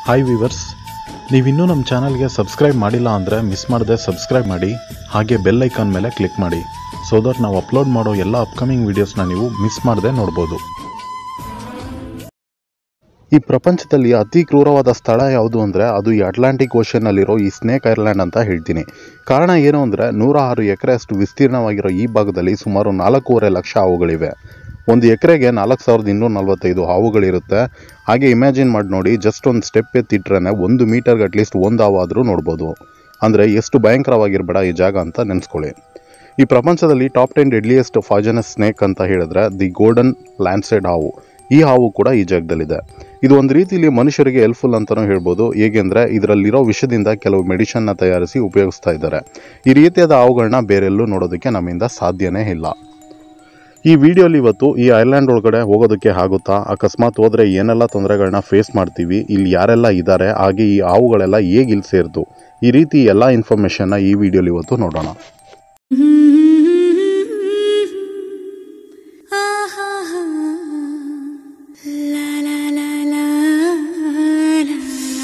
hi viewers ನೀವಿನ್ನೂ ನಮ್ಮ ಚಾನಲ್ಗೆ ಸಬ್ಸ್ಕ್ರೈಬ್ ಮಾಡಿಲ್ಲ ಅಂದರೆ ಮಿಸ್ ಮಾಡದೆ ಸಬ್ಸ್ಕ್ರೈಬ್ ಮಾಡಿ ಹಾಗೆ ಬೆಲ್ ಐಕಾನ್ ಮೇಲೆ ಕ್ಲಿಕ್ ಮಾಡಿ ಸೊ ದಟ್ ನಾವು ಅಪ್ಲೋಡ್ ಮಾಡೋ ಎಲ್ಲ ಅಪ್ಕಮಿಂಗ್ ವೀಡಿಯೋಸ್ನ ನೀವು ಮಿಸ್ ಮಾಡದೆ ನೋಡ್ಬೋದು ಈ ಪ್ರಪಂಚದಲ್ಲಿ ಅತಿ ಕ್ರೂರವಾದ ಸ್ಥಳ ಯಾವುದು ಅಂದರೆ ಅದು ಈ ಅಟ್ಲಾಂಟಿಕ್ ಓಷನ್ನಲ್ಲಿರೋ ಈ ಸ್ನೇಕ್ ಐರ್ಲ್ಯಾಂಡ್ ಅಂತ ಹೇಳ್ತೀನಿ ಕಾರಣ ಏನು ಅಂದರೆ ನೂರ ಆರು ಎಕರೆಯಷ್ಟು ವಿಸ್ತೀರ್ಣವಾಗಿರೋ ಈ ಭಾಗದಲ್ಲಿ ಸುಮಾರು ನಾಲ್ಕೂವರೆ ಲಕ್ಷ ಹಾವುಗಳಿವೆ ಒಂದು ಎಕರೆಗೆ ನಾಲ್ಕು ಸಾವಿರದ ಇನ್ನೂರ ನಲ್ವತ್ತೈದು ಹಾವುಗಳಿರುತ್ತೆ ಹಾಗೆ ಇಮ್ಯಾಜಿನ್ ಮಾಡಿ ನೋಡಿ ಜಸ್ಟ್ ಒಂದು ಸ್ಟೆಪ್ ಎತ್ತಿಟ್ರೆ ಒಂದು ಮೀಟರ್ಗೆ ಅಟ್ಲೀಸ್ಟ್ ಒಂದು ಹಾವು ಆದರೂ ನೋಡ್ಬೋದು ಅಂದರೆ ಎಷ್ಟು ಭಯಂಕರವಾಗಿರಬೇಡ ಈ ಜಾಗ ಅಂತ ನೆನೆಸ್ಕೊಳ್ಳಿ ಈ ಪ್ರಪಂಚದಲ್ಲಿ top ten deadliest poisonous snake ಅಂತ ಹೇಳಿದ್ರೆ ದಿ ಗೋಲ್ಡನ್ ಲ್ಯಾಂಡ್ಸೆಡ್ ಹಾವು ಈ ಹಾವು ಕೂಡ ಈ ಜಾಗದಲ್ಲಿದೆ ಇದು ಒಂದು ರೀತಿಯಲ್ಲಿ ಮನುಷ್ಯರಿಗೆ ಹೆಲ್ಪ್ಫುಲ್ ಅಂತಲೂ ಹೇಳ್ಬೋದು ಹೇಗೆಂದರೆ ಇದರಲ್ಲಿರೋ ವಿಷದಿಂದ ಕೆಲವು ಮೆಡಿಷನ್ನ ತಯಾರಿಸಿ ಉಪಯೋಗಿಸ್ತಾ ಇದ್ದಾರೆ ಈ ರೀತಿಯಾದ ಹಾವುಗಳನ್ನ ಬೇರೆಲ್ಲೂ ನೋಡೋದಕ್ಕೆ ನಮ್ಮಿಂದ ಸಾಧ್ಯನೇ ಇಲ್ಲ ಈ ವಿಡಿಯೋಲಿ ಇವತ್ತು ಈ ಐಲ್ಯಾಂಡ್ ಒಳಗಡೆ ಹೋಗೋದಕ್ಕೆ ಆಗುತ್ತಾ ಅಕಸ್ಮಾತ್ ಹೋದ್ರೆ ಏನೆಲ್ಲ ತೊಂದರೆಗಳನ್ನ ಫೇಸ್ ಮಾಡ್ತೀವಿ ಇಲ್ಲಿ ಯಾರೆಲ್ಲ ಇದ್ದಾರೆ ಹಾಗೆ ಈ ಹಾವುಗಳೆಲ್ಲ ಹೇಗೆ ಇಲ್ಲಿ ಸೇರ್ತು ಈ ರೀತಿ ಎಲ್ಲ ಇನ್ಫಾರ್ಮೇಷನ್ನ ಈ ವಿಡಿಯೋಲಿ ಇವತ್ತು ನೋಡೋಣ La la la la la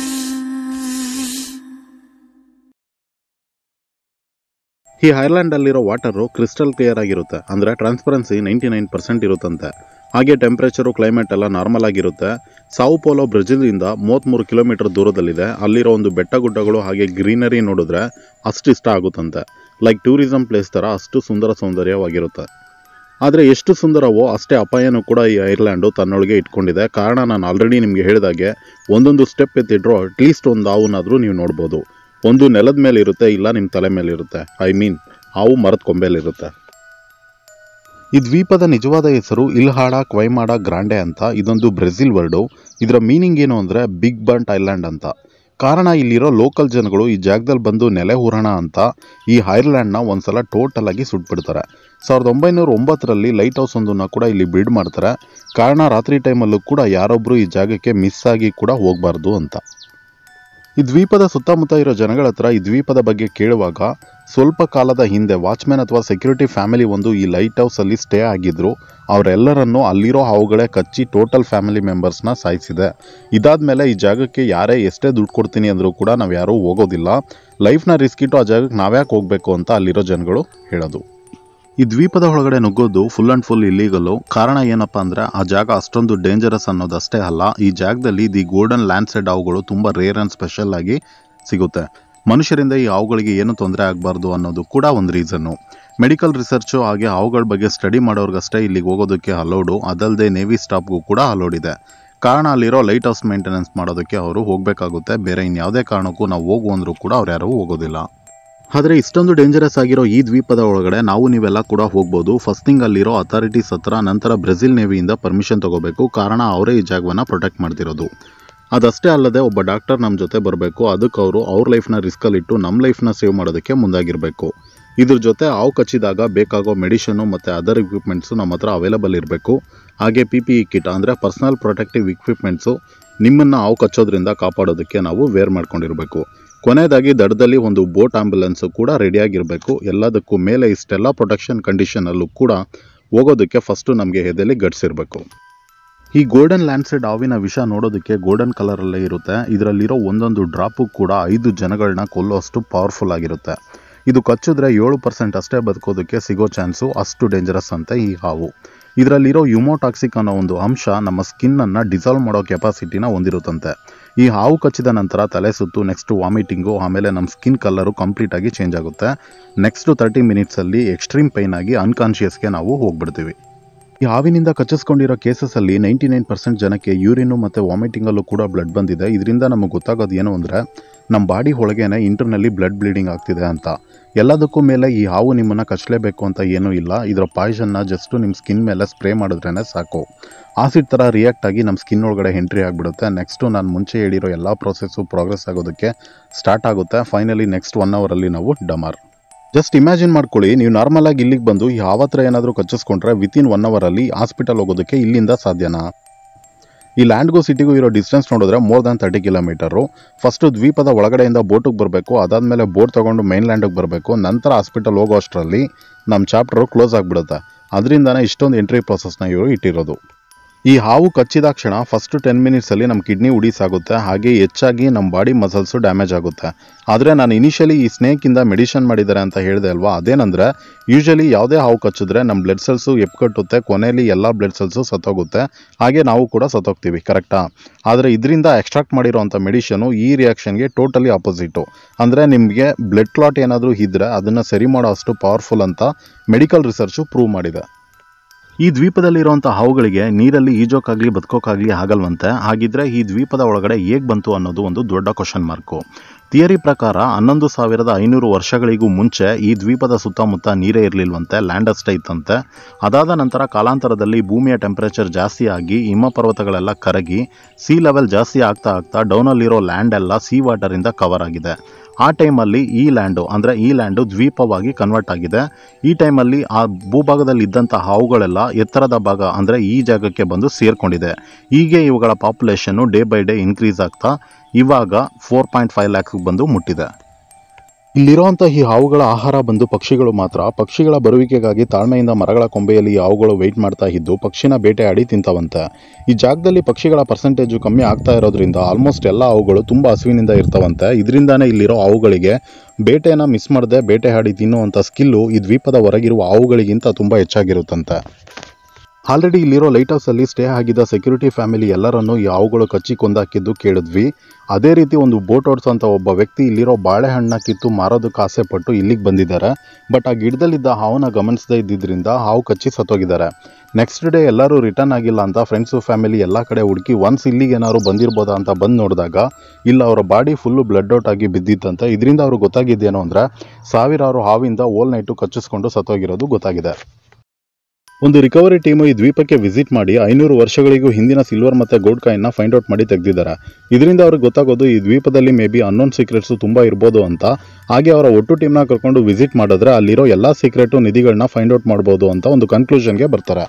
ಈ ಐರ್ಲ್ಯಾಂಡಲ್ಲಿರೋ ವಾಟರು ಕ್ರಿಸ್ಟಲ್ ಕ್ಲಿಯರ್ ಆಗಿರುತ್ತೆ ಅಂದರೆ ಟ್ರಾನ್ಸ್ಪರೆನ್ಸಿ ನೈಂಟಿ ನೈನ್ ಪರ್ಸೆಂಟ್ ಇರುತ್ತಂತೆ ಹಾಗೆ ಟೆಂಪ್ರೇಚರು ಕ್ಲೈಮೇಟ್ ಎಲ್ಲ ನಾರ್ಮಲ್ ಆಗಿರುತ್ತೆ ಸಾವು ಪೋಲೋ ಬ್ರೆಜಿಲಿಂದ ಮೂವತ್ತ್ಮೂರು ಕಿಲೋಮೀಟರ್ ದೂರದಲ್ಲಿದೆ ಅಲ್ಲಿರೋ ಒಂದು ಬೆಟ್ಟ ಗುಡ್ಡಗಳು ಹಾಗೆ ಗ್ರೀನರಿ ನೋಡಿದ್ರೆ ಅಷ್ಟು ಇಷ್ಟ ಆಗುತ್ತಂತೆ ಲೈಕ್ ಟೂರಿಸಂ ಪ್ಲೇಸ್ ಥರ ಅಷ್ಟು ಸುಂದರ ಸೌಂದರ್ಯವಾಗಿರುತ್ತೆ ಆದರೆ ಎಷ್ಟು ಸುಂದರವೋ ಅಷ್ಟೇ ಅಪಾಯನೂ ಕೂಡ ಈ ಐರ್ಲ್ಯಾಂಡು ತನ್ನೊಳಗೆ ಇಟ್ಕೊಂಡಿದೆ ಕಾರಣ ನಾನು ಆಲ್ರೆಡಿ ನಿಮಗೆ ಹೇಳಿದಾಗೆ ಒಂದೊಂದು ಸ್ಟೆಪ್ ಎತ್ತಿಟ್ರೂ ಅಟ್ಲೀಸ್ಟ್ ಒಂದು ಹಾವುನಾದರೂ ನೀವು ನೋಡ್ಬೋದು ಒಂದು ನೆಲದ ಮೇಲೆ ಇರುತ್ತೆ ಇಲ್ಲ ನಿಮ್ಮ ತಲೆ ಮೇಲೆ ಇರುತ್ತೆ ಐ ಮೀನ್ ಹಾವು ಮರದ ಕೊಂಬೆಲಿರುತ್ತೆ ಈ ದ್ವೀಪದ ನಿಜವಾದ ಹೆಸರು ಇಲ್ಹಾಡ ಕ್ವೈಮಾಡ ಗ್ರಾಂಡೆ ಅಂತ ಇದೊಂದು ಬ್ರೆಜಿಲ್ ವರ್ಡು ಇದರ ಮೀನಿಂಗ್ ಏನು ಅಂದರೆ ಬಿಗ್ ಬಂಟ್ ಐಲ್ಯಾಂಡ್ ಅಂತ ಕಾರಣ ಇಲ್ಲಿರೋ ಲೋಕಲ್ ಜನಗಳು ಈ ಜಾಗದಲ್ಲಿ ಬಂದು ನೆಲೆ ಹೂರೋಣ ಅಂತ ಈ ಐರ್ಲ್ಯಾಂಡ್ನ ಒಂದ್ಸಲ ಟೋಟಲ್ ಆಗಿ ಸುಟ್ಬಿಡ್ತಾರೆ ಸಾವಿರದ ಒಂಬೈನೂರ ಒಂಬತ್ತರಲ್ಲಿ ಲೈಟ್ ಹೌಸ್ ಒಂದನ್ನು ಕೂಡ ಇಲ್ಲಿ ಬಿಲ್ಡ್ ಮಾಡ್ತಾರೆ ಕಾರಣ ರಾತ್ರಿ ಟೈಮಲ್ಲೂ ಕೂಡ ಯಾರೊಬ್ಬರು ಈ ಜಾಗಕ್ಕೆ ಮಿಸ್ ಆಗಿ ಕೂಡ ಹೋಗಬಾರ್ದು ಅಂತ ಈ ದ್ವೀಪದ ಸುತ್ತಮುತ್ತ ಇರೋ ಜನಗಳ ಹತ್ರ ಈ ದ್ವೀಪದ ಬಗ್ಗೆ ಕೇಳುವಾಗ ಸ್ವಲ್ಪ ಕಾಲದ ಹಿಂದೆ ವಾಚ್ಮ್ಯಾನ್ ಅಥವಾ ಸೆಕ್ಯೂರಿಟಿ ಫ್ಯಾಮಿಲಿ ಒಂದು ಈ ಲೈಟ್ ಹೌಸಲ್ಲಿ ಸ್ಟೇ ಆಗಿದ್ರು ಅವರೆಲ್ಲರನ್ನೂ ಅಲ್ಲಿರೋ ಹಾವುಗಳೇ ಕಚ್ಚಿ ಟೋಟಲ್ ಫ್ಯಾಮಿಲಿ ಮೆಂಬರ್ಸ್ನ ಸಾಯಿಸಿದೆ ಇದಾದ್ಮೇಲೆ ಈ ಜಾಗಕ್ಕೆ ಯಾರೇ ಎಷ್ಟೇ ದುಡ್ಡು ಕೊಡ್ತೀನಿ ಅಂದರೂ ಕೂಡ ನಾವು ಯಾರೂ ಹೋಗೋದಿಲ್ಲ ಲೈಫ್ನ ರಿಸ್ಕ್ ಇಟ್ಟು ಆ ಜಾಗಕ್ಕೆ ನಾವ್ಯಾಕೆ ಹೋಗಬೇಕು ಅಂತ ಅಲ್ಲಿರೋ ಜನಗಳು ಹೇಳೋದು ಈ ದ್ವೀಪದ ಒಳಗಡೆ ನುಗ್ಗೋದು ಫುಲ್ ಆ್ಯಂಡ್ ಫುಲ್ ಇಲ್ಲೀಗಲು ಕಾರಣ ಏನಪ್ಪ ಅಂದರೆ ಆ ಜಾಗ ಅಷ್ಟೊಂದು ಡೇಂಜರಸ್ ಅನ್ನೋದಷ್ಟೇ ಅಲ್ಲ ಈ ಜಾಗದಲ್ಲಿ ದಿ ಗೋಲ್ಡನ್ ಲ್ಯಾಂಡ್ಸೆಡ್ ಹಾವುಗಳು ತುಂಬ ರೇರ್ ಆ್ಯಂಡ್ ಸ್ಪೆಷಲ್ ಆಗಿ ಸಿಗುತ್ತೆ ಮನುಷ್ಯರಿಂದ ಈ ಹಾವುಗಳಿಗೆ ಏನು ತೊಂದರೆ ಆಗಬಾರ್ದು ಅನ್ನೋದು ಕೂಡ ಒಂದು ರೀಸನ್ನು ಮೆಡಿಕಲ್ ರಿಸರ್ಚು ಹಾಗೆ ಹಾವುಗಳ ಬಗ್ಗೆ ಸ್ಟಡಿ ಮಾಡೋರ್ಗಷ್ಟೇ ಇಲ್ಲಿಗೆ ಹೋಗೋದಕ್ಕೆ ಅಲೋಡು ಅದಲ್ಲದೆ ನೇವಿ ಸ್ಟಾಫ್ಗೂ ಕೂಡ ಅಲೋಡ್ ಇದೆ ಕಾರಣ ಅಲ್ಲಿರೋ ಲೈಟ್ ಹೌಸ್ ಮೇಂಟೆನೆನ್ಸ್ ಮಾಡೋದಕ್ಕೆ ಅವರು ಹೋಗಬೇಕಾಗುತ್ತೆ ಬೇರೆ ಇನ್ಯಾವುದೇ ಕಾರಣಕ್ಕೂ ನಾವು ಹೋಗು ಅಂದರೂ ಕೂಡ ಅವ್ರು ಯಾರೂ ಹೋಗೋದಿಲ್ಲ ಆದರೆ ಇಷ್ಟೊಂದು ಡೇಂಜರಸ್ ಆಗಿರೋ ಈ ದ್ವೀಪದ ಒಳಗಡೆ ನಾವು ನೀವೆಲ್ಲ ಕೂಡ ಹೋಗ್ಬೋದು ಫಸ್ಟ್ ಥಿಂಗ್ ಅಲ್ಲಿರೋ ಅಥಾರಿಟೀಸ್ ಹತ್ರ ನಂತರ ಬ್ರೆಜಿಲ್ ನೇವಿಯಿಂದ ಪರ್ಮಿಷನ್ ತಗೋಬೇಕು ಕಾರಣ ಅವರೇ ಈ ಜಾಗವನ್ನು ಪ್ರೊಟೆಕ್ಟ್ ಮಾಡ್ತಿರೋದು ಅದಷ್ಟೇ ಅಲ್ಲದೆ ಒಬ್ಬ ಡಾಕ್ಟರ್ ನಮ್ಮ ಜೊತೆ ಬರಬೇಕು ಅದಕ್ಕೆ ಅವರು ಅವ್ರ ಲೈಫ್ನ ರಿಸ್ಕಲ್ಲಿಟ್ಟು ನಮ್ಮ ಲೈಫ್ನ ಸೇವ್ ಮಾಡೋದಕ್ಕೆ ಮುಂದಾಗಿರಬೇಕು ಇದ್ರ ಜೊತೆ ಹಾವು ಕಚ್ಚಿದಾಗ ಬೇಕಾಗೋ ಮೆಡಿಷನು ಮತ್ತು ಅದರ್ ಇಕ್ವಿಪ್ಮೆಂಟ್ಸು ನಮ್ಮ ಹತ್ರ ಅವೈಲಬಲ್ ಇರಬೇಕು ಹಾಗೆ ಪಿ ಪಿ ಇ ಕಿಟ್ ಅಂದರೆ ಪರ್ಸನಲ್ ಪ್ರೊಟೆಕ್ಟಿವ್ ಇಕ್ವಿಪ್ಮೆಂಟ್ಸು ನಿಮ್ಮನ್ನು ಹಾವು ಕಚ್ಚೋದ್ರಿಂದ ಕಾಪಾಡೋದಕ್ಕೆ ನಾವು ವೇರ್ ಮಾಡ್ಕೊಂಡಿರಬೇಕು ಕೊನೆಯದಾಗಿ ದಡದಲ್ಲಿ ಒಂದು ಬೋಟ್ ಆಂಬ್ಯುಲೆನ್ಸು ಕೂಡ ರೆಡಿಯಾಗಿರಬೇಕು ಎಲ್ಲದಕ್ಕೂ ಮೇಲೆ ಇಷ್ಟೆಲ್ಲ ಪ್ರೊಟೆಕ್ಷನ್ ಕಂಡೀಷನಲ್ಲೂ ಕೂಡ ಹೋಗೋದಕ್ಕೆ ಫಸ್ಟು ನಮಗೆ ಹೆದೆಲಿ ಗಟ್ಸಿರಬೇಕು ಈ ಗೋಲ್ಡನ್ ಲ್ಯಾಂಡ್ಸೆಡ್ ಹಾವಿನ ವಿಷ ನೋಡೋದಕ್ಕೆ ಗೋಲ್ಡನ್ ಕಲರಲ್ಲೇ ಇರುತ್ತೆ ಇದರಲ್ಲಿರೋ ಒಂದೊಂದು ಡ್ರಾಪು ಕೂಡ ಐದು ಜನಗಳನ್ನ ಕೊಲ್ಲೋಷ್ಟು ಪವರ್ಫುಲ್ ಆಗಿರುತ್ತೆ ಇದು ಕಚ್ಚಿದ್ರೆ ಏಳು ಪರ್ಸೆಂಟ್ ಅಷ್ಟೇ ಬದುಕೋದಕ್ಕೆ ಸಿಗೋ ಚಾನ್ಸು ಅಷ್ಟು ಡೇಂಜರಸ್ ಅಂತೆ ಈ ಹಾವು ಇದರಲ್ಲಿರೋ ಯುಮೋಟಾಕ್ಸಿಕ್ ಅನ್ನೋ ಒಂದು ಅಂಶ ನಮ್ಮ ಸ್ಕಿನ್ನನ್ನು ಡಿಸಾಲ್ವ್ ಮಾಡೋ ಕೆಪಾಸಿಟಿನ ಹೊಂದಿರುತ್ತಂತೆ ಈ ಹಾವು ಕಚ್ಚಿದ ನಂತರ ತಲೆ ಸುತ್ತು ನೆಕ್ಸ್ಟ್ ವಾಮಿಟಿಂಗು ಆಮೇಲೆ ನಮ್ಮ ಸ್ಕಿನ್ ಕಲರು ಕಂಪ್ಲೀಟಾಗಿ ಚೇಂಜ್ ಆಗುತ್ತೆ ನೆಕ್ಸ್ಟು ತರ್ಟಿ ಮಿನಿಟ್ಸಲ್ಲಿ ಎಕ್ಸ್ಟ್ರೀಮ್ ಪೈನ್ ಆಗಿ ಅನ್ಕಾನ್ಷಿಯಸ್ಗೆ ನಾವು ಹೋಗ್ಬಿಡ್ತೀವಿ ಈ ಹಾವಿನಿಂದ ಕಚ್ಚಿಸ್ಕೊಂಡಿರೋ ಕೇಸಸಲ್ಲಿ ನೈಂಟಿ ನೈನ್ ಪರ್ಸೆಂಟ್ ಜನಕ್ಕೆ ಯೂರಿನು ಮತ್ತು ವಾಮಿಟಿಂಗಲ್ಲೂ ಕೂಡ ಬ್ಲಡ್ ಬಂದಿದೆ ಇದರಿಂದ ನಮಗೆ ಗೊತ್ತಾಗೋದು ಏನು ಅಂದರೆ ನಮ್ಮ ಬಾಡಿ ಒಳಗೇನೆ ಇಂಟರ್ನಲ್ಲಿ ಬ್ಲಡ್ ಬ್ಲೀಡಿಂಗ್ ಆಗ್ತಿದೆ ಅಂತ ಎಲ್ಲದಕ್ಕೂ ಮೇಲೆ ಈ ಹಾವು ನಿಮ್ಮನ್ನು ಕಚ್ಚಲೇಬೇಕು ಅಂತ ಏನೂ ಇಲ್ಲ ಇದರ ಪಾಯ್ಸನ್ನ ಜಸ್ಟು ನಿಮ್ಮ ಸ್ಕಿನ್ ಮೇಲೆ ಸ್ಪ್ರೇ ಮಾಡಿದ್ರೇ ಸಾಕು ಆಸಿಡ್ ಥರ ರಿಯಾಕ್ಟ್ ಆಗಿ ನಮ್ಮ ಸ್ಕಿನ್ ಒಳಗಡೆ ಎಂಟ್ರಿ ಆಗಿಬಿಡುತ್ತೆ ನೆಕ್ಸ್ಟು ನಾನು ಮುಂಚೆ ಹೇಳಿರೋ ಎಲ್ಲ ಪ್ರೊಸೆಸ್ಸು ಪ್ರೋಗ್ರೆಸ್ ಆಗೋದಕ್ಕೆ ಸ್ಟಾರ್ಟ್ ಆಗುತ್ತೆ ಫೈನಲಿ ನೆಕ್ಸ್ಟ್ ಒನ್ ಅವರಲ್ಲಿ ನಾವು ಡಮರ್ ಜಸ್ಟ್ ಇಮ್ಯಾಜಿನ್ ಮಾಡ್ಕೊಳ್ಳಿ ನೀವು ನಾರ್ಮಲ್ ಆಗಿ ಇಲ್ಲಿಗೆ ಬಂದು ಯಾವ ಹತ್ರ ಏನಾದರೂ ಕಚ್ಚಿಸ್ಕೊಂಡ್ರೆ ವಿತಿನ್ ಒನ್ ಅವರಲ್ಲಿ ಹಾಸ್ಪಿಟಲ್ ಹೋಗೋದಕ್ಕೆ ಇಲ್ಲಿಂದ ಸಾಧ್ಯನಾ ಈ ಲ್ಯಾಂಡ್ಗೂ ಸಿಟಿಗೂ ಇರೋ ಡಿಸ್ಟೆನ್ಸ್ ನೋಡಿದ್ರೆ more than thirty kilometre first ದ್ವೀಪದ ಒಳಗಡೆಯಿಂದ ಬೋಟಿಗೆ ಬರಬೇಕು ಅದಾದಮೇಲೆ ಬೋಟ್ ತೊಗೊಂಡು ಮೈನ್ ಲ್ಯಾಂಡಿಗೆ ಬರಬೇಕು ನಂತರ ಹಾಸ್ಪಿಟಲ್ ಹೋಗೋ ಅಷ್ಟರಲ್ಲಿ ನಮ್ಮ ಚಾಪ್ಟರು ಕ್ಲೋಸ್ ಆಗಿಬಿಡುತ್ತೆ ಅದರಿಂದನೇ ಇಷ್ಟೊಂದು ಎಂಟ್ರಿ ಪ್ರೊಸೆಸ್ನ ಇವರು ಇಟ್ಟಿರೋದು ಈ ಹಾವು ಕಚ್ಚಿದ ಕ್ಷಣ ಫಸ್ಟ್ ಟೆನ್ ಮಿನಿಟ್ಸಲ್ಲಿ ನಮ್ಮ ಕಿಡ್ನಿ ಉಡೀಸ್ ಆಗುತ್ತೆ ಹಾಗೆ ಹೆಚ್ಚಾಗಿ ನಮ್ಮ ಬಾಡಿ ಮಸಲ್ಸು ಡ್ಯಾಮೇಜ್ ಆಗುತ್ತೆ ಆದರೆ ನಾನು ಇನಿಷಿಯಲಿ ಈ ಸ್ನೇಕಿಂದ ಮೆಡಿಷನ್ ಮಾಡಿದ್ದಾರೆ ಅಂತ ಹೇಳಿದೆ ಅಲ್ವಾ ಅದೇನಂದರೆ ಯೂಶಲಿ ಯಾವುದೇ ಹಾವು ಕಚ್ಚಿದ್ರೆ ನಮ್ಮ ಬ್ಲಡ್ ಸೆಲ್ಸು ಎಪ್ಕಟ್ಟುತ್ತೆ ಕೊನೆಯಲ್ಲಿ ಎಲ್ಲ ಬ್ಲಡ್ ಸೆಲ್ಸು ಸತ್ತೋಗುತ್ತೆ ಹಾಗೆ ನಾವು ಕೂಡ ಸತ್ತೋಗ್ತೀವಿ ಕರೆಕ್ಟಾ ಆದರೆ ಇದರಿಂದ ಎಕ್ಸ್ಟ್ರಾಕ್ಟ್ ಮಾಡಿರೋಂಥ ಮೆಡಿಷನು ಈ ರಿಯಾಕ್ಷನ್ಗೆ ಟೋಟಲಿ ಆಪೋಸಿಟು ಅಂದರೆ ನಿಮಗೆ ಬ್ಲಡ್ ಕ್ಲಾಟ್ ಏನಾದರೂ ಇದ್ದರೆ ಅದನ್ನು ಸರಿ ಮಾಡೋ ಅಷ್ಟು ಪವರ್ಫುಲ್ ಅಂತ ಮೆಡಿಕಲ್ ರಿಸರ್ಚು ಪ್ರೂವ್ ಮಾಡಿದೆ ಈ ದ್ವೀಪದಲ್ಲಿರುವಂಥ ಹಾವುಗಳಿಗೆ ನೀರಲ್ಲಿ ಈಜೋಕ್ಕಾಗಲಿ ಬದುಕೋಕ್ಕಾಗಲಿ ಆಗಲ್ವಂತೆ ಹಾಗಿದ್ರೆ ಈ ದ್ವೀಪದ ಒಳಗಡೆ ಹೇಗೆ ಬಂತು ಅನ್ನೋದು ಒಂದು ದೊಡ್ಡ ಕ್ವಶನ್ ಮಾರ್ಕು ಥಿಯರಿ ಪ್ರಕಾರ ಹನ್ನೊಂದು ಸಾವಿರದ ಐನೂರು ವರ್ಷಗಳಿಗೂ ಮುಂಚೆ ಈ ದ್ವೀಪದ ಸುತ್ತಮುತ್ತ ನೀರೇ ಇರಲಿಲ್ವಂತೆ ಲ್ಯಾಂಡ್ ಅಷ್ಟೇ ಇತ್ತಂತೆ ಅದಾದ ನಂತರ ಕಾಲಾಂತರದಲ್ಲಿ ಭೂಮಿಯ ಟೆಂಪರೇಚರ್ ಜಾಸ್ತಿ ಆಗಿ ಹಿಮ ಪರ್ವತಗಳೆಲ್ಲ ಕರಗಿ ಸಿ ಲೆವೆಲ್ ಜಾಸ್ತಿ ಆಗ್ತಾ ಆಗ್ತಾ ಡೌನಲ್ಲಿರೋ ಲ್ಯಾಂಡ್ ಎಲ್ಲ ಸಿ ವಾಟರಿಂದ ಕವರ್ ಆಗಿದೆ ಆ ಟೈಮಲ್ಲಿ ಈ ಲ್ಯಾಂಡು ಅಂದರೆ ಈ ಲ್ಯಾಂಡು ದ್ವೀಪವಾಗಿ ಕನ್ವರ್ಟ್ ಆಗಿದೆ ಈ ಟೈಮಲ್ಲಿ ಆ ಭೂಭಾಗದಲ್ಲಿ ಇದ್ದಂಥ ಹಾವುಗಳೆಲ್ಲ ಎತ್ತರದ ಭಾಗ ಅಂದರೆ ಈ ಜಾಗಕ್ಕೆ ಬಂದು ಸೇರ್ಕೊಂಡಿದೆ ಹೀಗೆ ಇವುಗಳ population day by day increase ಆಗ್ತಾ ಇವಾಗ ಫೋರ್ ಪಾಯಿಂಟ್ ಫೈವ್ ಲ್ಯಾಕ್ಸ್ ಬಂದು ಮುಟ್ಟಿದೆ ಇಲ್ಲಿರುವಂಥ ಈ ಹಾವುಗಳ ಆಹಾರ ಬಂದು ಪಕ್ಷಿಗಳು ಮಾತ್ರ ಪಕ್ಷಿಗಳ ಬರುವಿಕೆಗಾಗಿ ತಾಳ್ಮೆಯಿಂದ ಮರಗಳ ಕೊಂಬೆಯಲ್ಲಿ ಈ ಹಾವುಗಳು ವೆಯ್ಟ್ ಮಾಡ್ತಾ ಇದ್ದು ಪಕ್ಷಿನ ಬೇಟೆಯಾಡಿ ತಿಂತವಂತೆ ಈ ಜಾಗದಲ್ಲಿ ಪಕ್ಷಿಗಳ ಪರ್ಸೆಂಟೇಜು ಕಮ್ಮಿ ಆಗ್ತಾ ಇರೋದ್ರಿಂದ ಆಲ್ಮೋಸ್ಟ್ ಎಲ್ಲ ಹಾವುಗಳು ತುಂಬ ಹಸುವಿನಿಂದ ಇರ್ತವಂತೆ ಇದರಿಂದಾನೇ ಇಲ್ಲಿರೋ ಹಾವುಗಳಿಗೆ ಬೇಟೆನ ಮಿಸ್ ಮಾಡದೆ ಬೇಟೆಯಾಡಿ ತಿನ್ನುವಂಥ ಸ್ಕಿಲ್ಲು ಈ ದ್ವೀಪದ ಹೊರಗಿರುವ ಹಾವುಗಳಿಗಿಂತ ತುಂಬ ಹೆಚ್ಚಾಗಿರುತ್ತಂತೆ ಆಲ್ರೆಡಿ ಇಲ್ಲಿರೋ ಲೈಟ್ ಹೌಸಲ್ಲಿ ಸ್ಟೇ ಆಗಿದ್ದ ಸೆಕ್ಯೂರಿಟಿ ಫ್ಯಾಮಿಲಿ ಎಲ್ಲರನ್ನೂ ಈ ಹಾವುಗಳು ಕಚ್ಚಿ ಕೊಂದಾಕಿದ್ದು ಕೇಳಿದ್ವಿ ಅದೇ ರೀತಿ ಒಂದು ಬೋಟ್ ಓಡಿಸೋಂಥ ಒಬ್ಬ ವ್ಯಕ್ತಿ ಇಲ್ಲಿರೋ ಬಾಳೆಹಣ್ಣ ಕಿತ್ತು ಮಾರೋದಕ್ಕೆ ಆಸೆ ಪಟ್ಟು ಇಲ್ಲಿಗೆ ಬಂದಿದ್ದಾರೆ ಬಟ್ ಆ ಗಿಡದಲ್ಲಿದ್ದ ಹಾವನ್ನ ಗಮನಿಸದೇ ಇದ್ದಿದ್ದರಿಂದ ಹಾವು ಕಚ್ಚಿ ಸತ್ತೋಗಿದ್ದಾರೆ ನೆಕ್ಸ್ಟ್ ಡೇ ಎಲ್ಲರೂ ರಿಟರ್ನ್ ಆಗಿಲ್ಲ ಅಂತ ಫ್ರೆಂಡ್ಸು ಫ್ಯಾಮಿಲಿ ಎಲ್ಲ ಕಡೆ ಹುಡುಕಿ ಒನ್ಸ್ ಇಲ್ಲಿಗೆ ಏನಾದ್ರು ಬಂದಿರ್ಬೋದಾ ಅಂತ ಬಂದು ನೋಡಿದಾಗ ಇಲ್ಲ ಅವರ ಬಾಡಿ ಫುಲ್ಲು ಬ್ಲಡ್ ಔಟ್ ಆಗಿ ಬಿದ್ದಿತ್ತಂತೆ ಇದರಿಂದ ಅವ್ರಿಗೆ ಗೊತ್ತಾಗಿದ್ದೇನು ಅಂದರೆ ಸಾವಿರಾರು ಹಾವಿಂದ ಓಲ್ ನೈಟು ಕಚ್ಚಿಸ್ಕೊಂಡು ಸತ್ತೋಗಿರೋದು ಗೊತ್ತಾಗಿದೆ ಒಂದು ರಿಕವರಿ ಟೀಮು ಈ ದ್ವೀಪಕ್ಕೆ ವಿಸಿಟ್ ಮಾಡಿ ಐನೂರು ವರ್ಷಗಳಿಗೂ ಹಿಂದಿನ ಸಿಲ್ವರ್ ಮತ್ತೆ ಗೋಲ್ಡ್ ಕಾಯಿನ್ನ ಫೈಂಡ್ ಔಟ್ ಮಾಡಿ ತೆಗೆದಿದ್ದಾರೆ ಇದರಿಂದ ಅವ್ರಿಗೆ ಗೊತ್ತಾಗೋದು ಈ ದ್ವೀಪದಲ್ಲಿ ಮೇ ಬಿ ಅನ್ನೋನ್ ಸೀಕ್ರೆಟ್ಸು ತುಂಬ ಇರ್ಬೋದು ಅಂತ ಹಾಗೆ ಅವರ ಒಟ್ಟು ಟೀಮ್ನ ಕರ್ಕೊಂಡು ವಿಸಿಟ್ ಮಾಡಿದ್ರೆ ಅಲ್ಲಿರೋ ಎಲ್ಲ ಸೀಕ್ರೆಟು ನಿಧಿಗಳನ್ನ ಫೈಂಡ್ ಔಟ್ ಮಾಡ್ಬೋದು ಅಂತ ಒಂದು ಕನ್ಕ್ಲೂಷನ್ಗೆ ಬರ್ತಾರೆ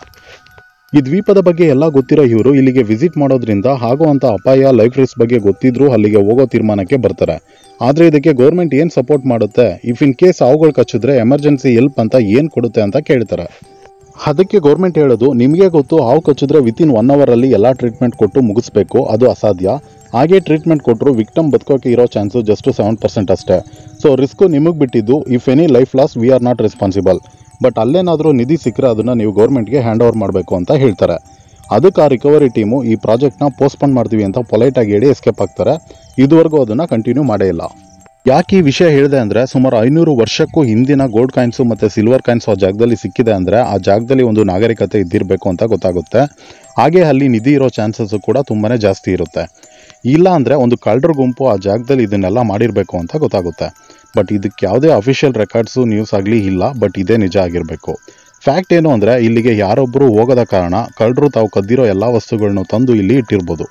ಈ ದ್ವೀಪದ ಬಗ್ಗೆ ಎಲ್ಲ ಗೊತ್ತಿರೋ ಇವರು ಇಲ್ಲಿಗೆ ವಿಸಿಟ್ ಮಾಡೋದ್ರಿಂದ ಆಗುವಂಥ ಅಪಾಯ ಲೈಫ್ ರಿಸ್ಕ್ ಬಗ್ಗೆ ಗೊತ್ತಿದ್ರೂ ಅಲ್ಲಿಗೆ ಹೋಗೋ ತೀರ್ಮಾನಕ್ಕೆ ಬರ್ತಾರೆ ಆದರೆ ಇದಕ್ಕೆ ಗೌರ್ಮೆಂಟ್ ಏನು ಸಪೋರ್ಟ್ ಮಾಡುತ್ತೆ ಇಫ್ ಇನ್ ಕೇಸ್ ಅವುಗಳು ಕಚ್ಚಿದ್ರೆ ಎಮರ್ಜೆನ್ಸಿ ಹೆಲ್ಪ್ ಅಂತ ಏನು ಕೊಡುತ್ತೆ ಅಂತ ಕೇಳ್ತಾರೆ ಅದಕ್ಕೆ ಗೌರ್ಮೆಂಟ್ ಹೇಳೋದು ನಿಮಗೆ ಗೊತ್ತು ಹಾವು ಕಚ್ಚಿದ್ರೆ ವಿತಿನ್ ಒನ್ ಅವರಲ್ಲಿ ಎಲ್ಲ ಟ್ರೀಟ್ಮೆಂಟ್ ಕೊಟ್ಟು ಮುಗಿಸ್ಬೇಕು ಅದು ಅಸಾಧ್ಯ ಹಾಗೆ ಟ್ರೀಟ್ಮೆಂಟ್ ಕೊಟ್ಟರು ವಿಕ್ಟಮ್ ಬದುಕೋಕೆ ಇರೋ ಚಾನ್ಸು ಜಸ್ಟ್ ಸೆವೆನ್ ಪರ್ಸೆಂಟ್ ಅಷ್ಟೇ ಸೊ ರಿಸ್ಕು ನಿಮಗೆ ಬಿಟ್ಟಿದ್ದು if any life loss we are not responsible but ಅಲ್ಲೇನಾದರೂ ನಿಧಿ ಸಿಕ್ಕರೆ ಅದನ್ನು ನೀವು ಗೌರ್ಮೆಂಟ್ಗೆ ಹ್ಯಾಂಡ್ ಓವರ್ ಮಾಡಬೇಕು ಅಂತ ಹೇಳ್ತಾರೆ ಅದಕ್ಕೆ ಆ ರಿಕವರಿ ಟೀಮು ಈ ಪ್ರಾಜೆಕ್ಟ್ನ ಪೋಸ್ಟ್ಪೋನ್ ಮಾಡ್ತೀವಿ ಅಂತ ಪೊಲೈಟಾಗಿ ಹೇಳಿ ಎಸ್ಕೇಪ್ ಆಗ್ತಾರೆ ಇದುವರೆಗೂ ಅದನ್ನು ಕಂಟಿನ್ಯೂ ಮಾಡೇ ಇಲ್ಲ ಯಾಕೆ ಈ ವಿಷಯ ಹೇಳಿದೆ ಅಂದರೆ ಸುಮಾರು ಐನೂರು ವರ್ಷಕ್ಕೂ ಹಿಂದಿನ ಗೋಲ್ಡ್ ಕಾಯಿನ್ಸು ಮತ್ತು ಸಿಲ್ವರ್ ಕಾಯಿನ್ಸ್ ಆ ಜಾಗದಲ್ಲಿ ಸಿಕ್ಕಿದೆ ಅಂದರೆ ಆ ಜಾಗದಲ್ಲಿ ಒಂದು ನಾಗರಿಕತೆ ಇದ್ದಿರಬೇಕು ಅಂತ ಗೊತ್ತಾಗುತ್ತೆ ಹಾಗೆ ಅಲ್ಲಿ ನಿಧಿ ಇರೋ ಚಾನ್ಸಸ್ಸು ಕೂಡ ತುಂಬಾ ಜಾಸ್ತಿ ಇರುತ್ತೆ ಇಲ್ಲ ಅಂದರೆ ಒಂದು ಕಳ್ಳರ ಗುಂಪು ಆ ಜಾಗದಲ್ಲಿ ಇದನ್ನೆಲ್ಲ ಮಾಡಿರಬೇಕು ಅಂತ ಗೊತ್ತಾಗುತ್ತೆ ಬಟ್ ಇದಕ್ಕೆ ಯಾವುದೇ ಅಫಿಷಿಯಲ್ ರೆಕಾರ್ಡ್ಸು ನ್ಯೂಸ್ ಆಗಲಿ ಇಲ್ಲ ಬಟ್ ಇದೇ ನಿಜ ಆಗಿರಬೇಕು ಫ್ಯಾಕ್ಟ್ ಏನು ಅಂದರೆ ಇಲ್ಲಿಗೆ ಯಾರೊಬ್ಬರು ಹೋಗದ ಕಾರಣ ಕಳ್ಳರು ತಾವು ಕದ್ದಿರೋ ಎಲ್ಲ ವಸ್ತುಗಳನ್ನು ತಂದು ಇಲ್ಲಿ ಇಟ್ಟಿರ್ಬೋದು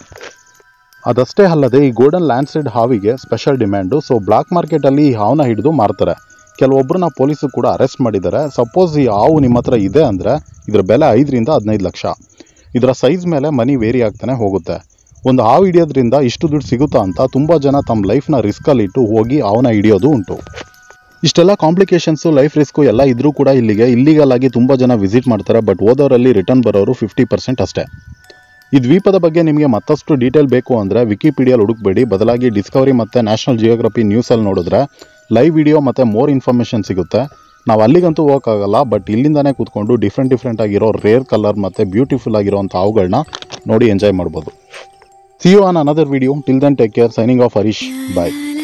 ಅದಷ್ಟೇ ಅಲ್ಲದೆ ಈ ಗೋಲ್ಡನ್ ಲ್ಯಾಂಡ್ಸೈಡ್ ಹಾವಿಗೆ ಸ್ಪೆಷಲ್ ಡಿಮ್ಯಾಂಡು ಸೊ ಬ್ಲಾಕ್ ಮಾರ್ಕೆಟಲ್ಲಿ ಈ ಹಾವನ್ನ ಹಿಡಿದು ಮಾರ್ತಾರೆ ಕೆಲವೊಬ್ಬರನ್ನ ಪೊಲೀಸು ಕೂಡ ಅರೆಸ್ಟ್ ಮಾಡಿದ್ದಾರೆ ಸಪೋಸ್ ಈ ಹಾವು ನಿಮ್ಮ ಹತ್ರ ಇದೆ ಅಂದರೆ ಇದರ ಬೆಲೆ ಐದರಿಂದ ಹದಿನೈದು ಲಕ್ಷ ಇದರ ಸೈಜ್ ಮೇಲೆ ಮನಿ ವೇರಿ ಆಗ್ತಾನೆ ಹೋಗುತ್ತೆ ಒಂದು ಹಾವು ಹಿಡಿಯೋದ್ರಿಂದ ಇಷ್ಟು ದುಡ್ಡು ಸಿಗುತ್ತಾ ಅಂತ ತುಂಬ ಜನ ತಮ್ಮ ಲೈಫ್ನ ರಿಸ್ಕಲ್ಲಿಟ್ಟು ಹೋಗಿ ಹಾವನ್ನ ಹಿಡಿಯೋದು ಉಂಟು ಇಷ್ಟೆಲ್ಲ ಕಾಂಪ್ಲಿಕೇಶನ್ಸು ಲೈಫ್ ರಿಸ್ಕು ಎಲ್ಲ ಇದ್ರೂ ಕೂಡ ಇಲ್ಲಿಗೆ ಇಲ್ಲಿಗಲ್ ಆಗಿ ತುಂಬ ಜನ ವಿಸಿಟ್ ಮಾಡ್ತಾರೆ ಬಟ್ ಹೋದವರಲ್ಲಿ ರಿಟರ್ನ್ ಬರೋರು ಫಿಫ್ಟಿ ಪರ್ಸೆಂಟ್ ಅಷ್ಟೇ ಈ ದ್ವೀಪದ ಬಗ್ಗೆ ನಿಮಗೆ ಮತ್ತಷ್ಟು ಡೀಟೇಲ್ ಬೇಕು ಅಂದರೆ ವಿಕಿಪೀಡಿಯಲ್ಲಿ ಹುಡುಕ್ಬೇಡಿ ಬದಲಾಗಿ ಡಿಸ್ಕವರಿ ಮತ್ತು ನ್ಯಾಷನಲ್ ಜಿಯೋಗ್ರಫಿ ನ್ಯೂಸಲ್ಲಿ ನೋಡಿದ್ರೆ ಲೈವ್ ವಿಡಿಯೋ ಮತ್ತು ಮೋರ್ ಇನ್ಫಾರ್ಮೇಷನ್ ಸಿಗುತ್ತೆ ನಾವು ಅಲ್ಲಿಗಂತೂ ಹೋಗೋಕ್ಕಾಗಲ್ಲ ಬಟ್ ಇಲ್ಲಿಂದಾನೇ ಕೂತ್ಕೊಂಡು ಡಿಫ್ರೆಂಟ್ ಡಿಫ್ರೆಂಟ್ ಆಗಿರೋ ರೇರ್ ಕಲರ್ ಮತ್ತು ಬ್ಯೂಟಿಫುಲ್ ಆಗಿರೋಂಥ ಅವುಗಳನ್ನ ನೋಡಿ ಎಂಜಾಯ್ ಮಾಡ್ಬೋದು see you on another video till then take care signing off Harish bye